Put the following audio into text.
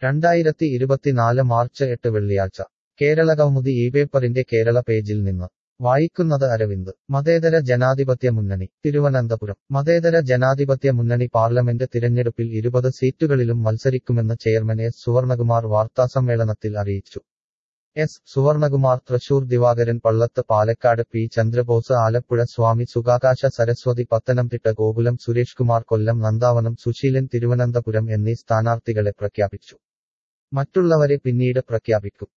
രണ്ടായിരത്തി ഇരുപത്തിനാല് മാർച്ച് എട്ട് വെള്ളിയാഴ്ച കേരളകൗമുദി ഈ പേപ്പറിന്റെ കേരള പേജിൽ നിന്ന് വായിക്കുന്നത് അരവിന്ദ് മതേതര ജനാധിപത്യ മുന്നണി തിരുവനന്തപുരം മതേതര ജനാധിപത്യ മുന്നണി പാർലമെന്റ് തിരഞ്ഞെടുപ്പിൽ ഇരുപത് സീറ്റുകളിലും മത്സരിക്കുമെന്ന് ചെയർമാൻ എസ് സുവർണകുമാർ വാർത്താസമ്മേളനത്തിൽ അറിയിച്ചു എസ് സുവർണകുമാർ തൃശൂർ ദിവാകരൻ പള്ളത്ത് പാലക്കാട് പി ചന്ദ്രബോസ് ആലപ്പുഴ സ്വാമി സുഖാകാശ സരസ്വതി പത്തനംതിട്ട ഗോകുലം സുരേഷ് കുമാർ കൊല്ലം നന്ദാവനം സുശീലൻ തിരുവനന്തപുരം എന്നീ സ്ഥാനാർത്ഥികളെ പ്രഖ്യാപിച്ചു മറ്റുള്ളവരെ പിന്നീട് പ്രഖ്യാപിക്കും